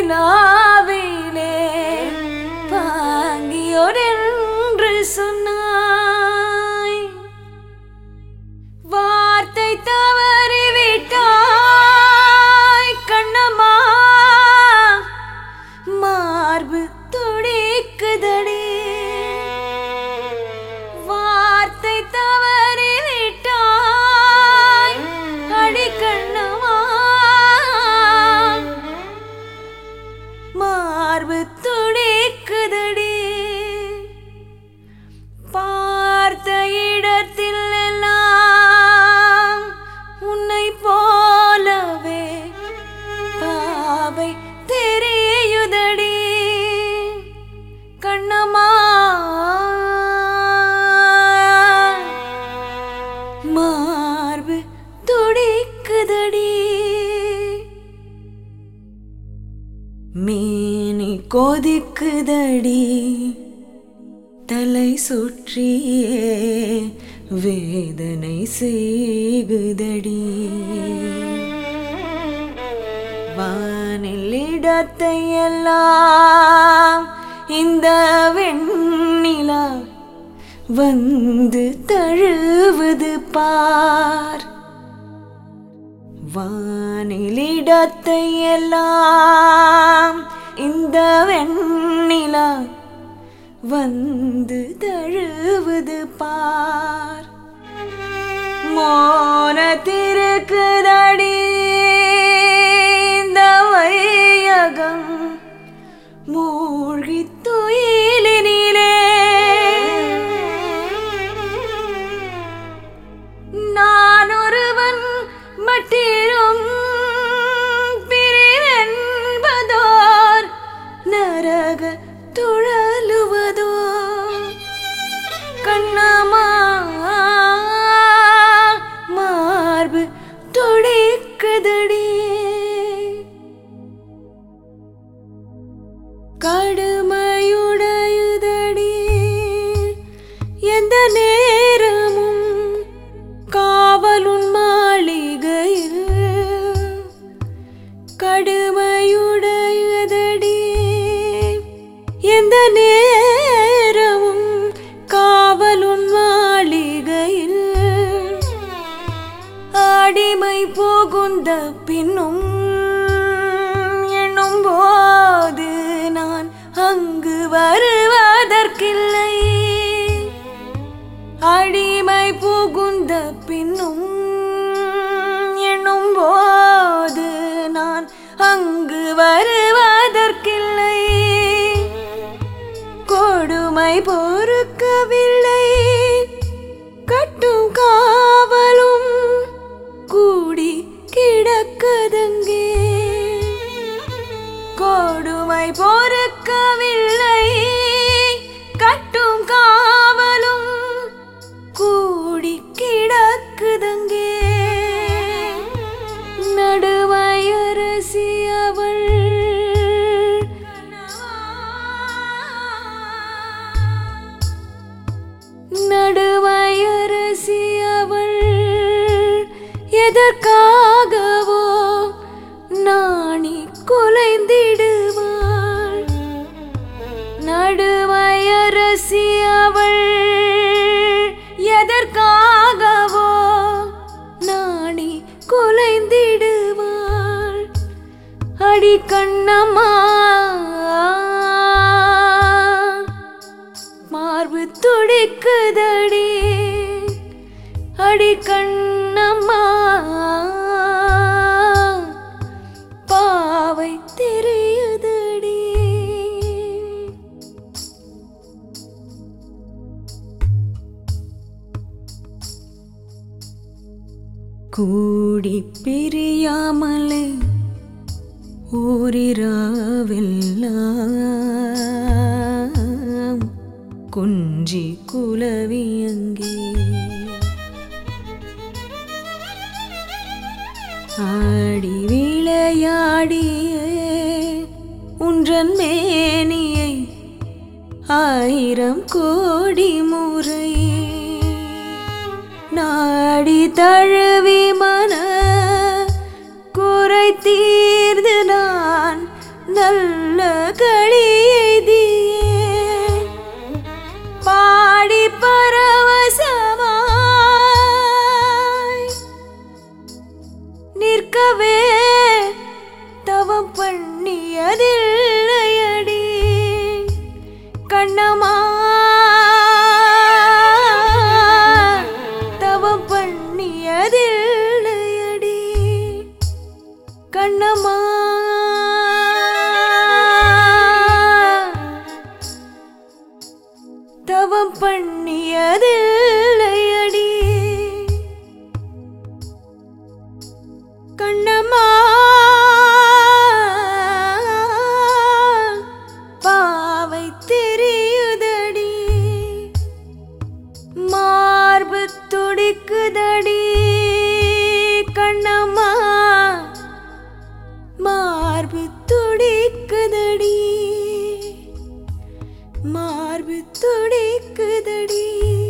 நிலாவிலே பாங்கியோடென்று சொன்னாய் வார்த்தை தவறிவிட்டாய் கண்ணம்மா மார்பு துடிக்குதடி வார்த்தை தவறிவிட்டாய் அடி கண்ணம்மா மார்பு துடிக்குதடி பார்த்த இடத்தில் எல்லாம் உன்னை போலவே பாவை தெரியுதடி கண்ணம்மா மார்பு துடிக்குதடி மேனி கொதிக்குதடி தலை சுற்றியே வேதனை செய்குதடி வானில் இடத்தை எல்லாம் இந்த வெண்ணிலா வந்து தழுவது பார் வானிலிடத்தை எல்லாம் இந்த வெண்ணிலா வந்து தழுவது பார் மோன திருக்குதடி இந்த வையகம் மூழ்கி துயிலினிலே நான் ஒருவன் மட்டிலும் பிரிவென்பதோர் நரக துழலுவதோ கண்ணம்மா மார்பு துடிக்குதடி கடுமையுடையுதடி எந்த நேரமும் காவலுன் மாளிகையில் கடுமையுடையதடி எந்த நேரமும் காவலுன் மாளிகையில் அடிமை புகுந்த பின்னும் எண்ணும் போது நான் அங்கு வருவதற்கில்லை அடிமை புகுந்த பின்னும் எண்ணும் போது நான் அங்கு வருவதற்கில்லை கொடுமை பொறுக்கவில்லை கட்டும் காவலும் கூடி கிடக்குதங்கே கொடுமை பொறுக்கவில்லை கட்டும் காவலும் கூடி கிடக்குதங்கே நடுவயரசி அவள் நடுவயரசி அவள் எதற்காகவோ நாணி குலைந்திடுவாள் நடுவயரசி அவள் எதற்காகவோ நாணி குலைந்திடுவாள் அடி கண்ணம்மா மார்பு துடிக்குதடி அடி கண்ணம்மா பாவை தெரியுதடி கூடி பிரியாமலே ஊரிராவெல்லாம் குஞ்சி குலவி அங்கே ஆடி விளையாடிய உன்றன் மேனியை ஆயிரம் கோடி முறை நாடி தழுவி மன குறை தீர்ந்து நான் நல்ல களி எய்தியே பாடி பரவசமாய் நிற்கவே தவம் பண்ணியதில்லையடி கண்ணம்மா தவம் பண்ணியதில்லையடி கண்ணம்மா தவம் பண்ணியதில்லையடி கண்ணம்மா பாவை தெரியுதடி மார்பு துடிக்குதடி கண்ணம்மா மார்பு துடிக்குதடி மார்பு துடிக்குதடி